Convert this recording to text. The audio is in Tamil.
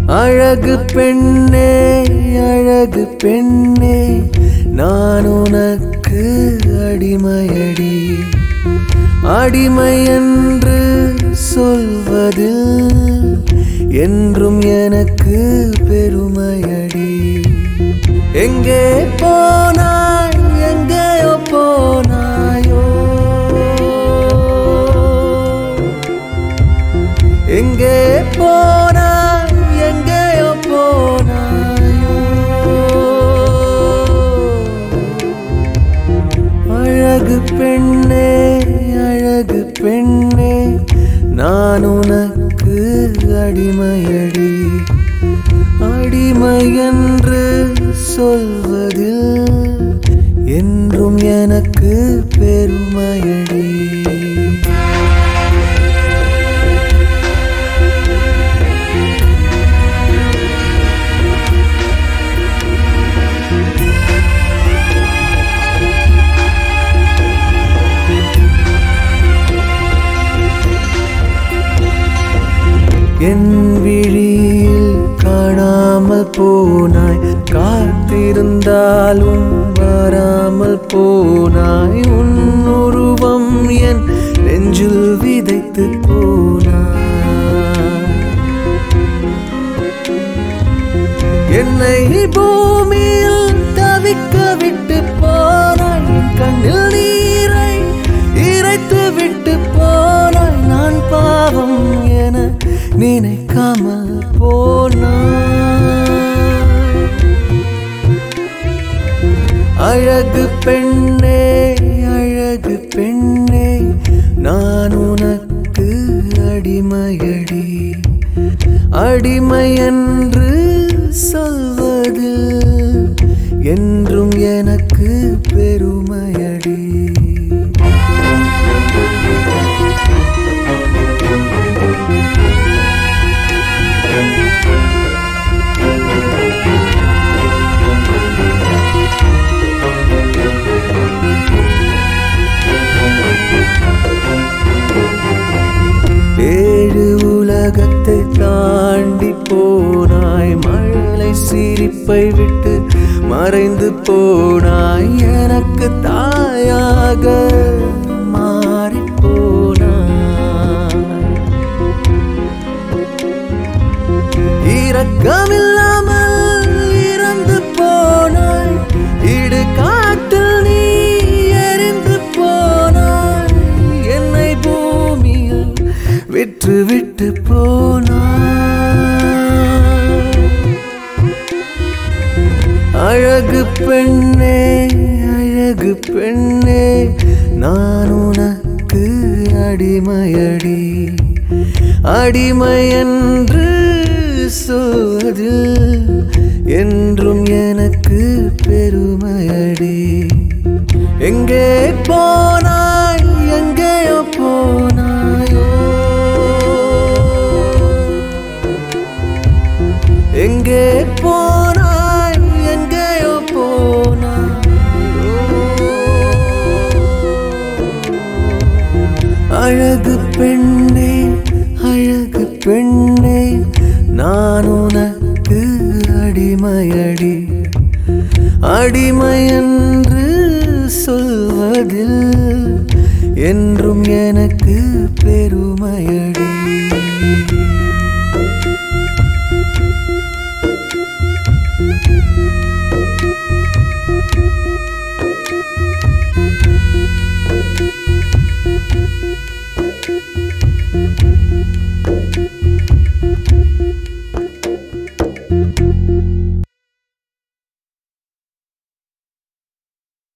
அழகு பெண்ணே அழகு பெண்ணே நான் உனக்கு அடிமையடி அடிமை என்று சொல்வதில் என்றும் எனக்கு பெருமையடி எங்கே போனாய் எங்கேயோ போனாயோ எங்கே போனாய் எங்கேயோ போனாயோ அழகு பெண்ணே அழகு பெண்ணே நான் உனக்கு அடிமையடி அடிமை என்று சொல்வதில் என்றும் எனக்கு பெருமையடி என் விழியில் காணாமல் போனாய் காத்திருந்தாலும் வராமல் போனாய் உன் உருவம் என் நெஞ்சில் விதைத்து போனாய் என்னை பூமியில் தவிக்க விட்டு போனாய் என் கண்ணில் நீரை இறைத்து விட்டு போனாய் நான் பாவம் என நினைக்காமல் போனாய் அழகு பெண்ணே அழகு பெண்ணே நான் உனக்கு அடிமையடி அடிமை என்று சொல்வது என்றும் எனக்கு பெருமையடி ஏழு உலகத்தை தாண்டி போனாய் மழலை சிரிப்பை விட்டு மறைந்து போனாய் எனக்கு தாயாக மாறி போனாய் இரக்கமில்லாமல் இறந்து போனாய் இடு காட்டில் நீ எரிந்து போனாய் என்னை பூமியில் விற்று விட்டு போனாய் அழகு பெண்ணே அழகு பெண்ணே நான் உனக்கு அடிமையடி அடிமை என்று சொல்வதில் என்றும் எனக்கு பெருமையடி எங்கே போனாய் எங்கேயோ போனாயோ எங்கே போனாய் எங்கேயோ போனாயோ அழகு பெண்ணே அழகு பெண்ணே நான் உனக்கு அடிமையடி அடிமை என்று சொல்வதில் என்றும் எனக்கு பெருமையடி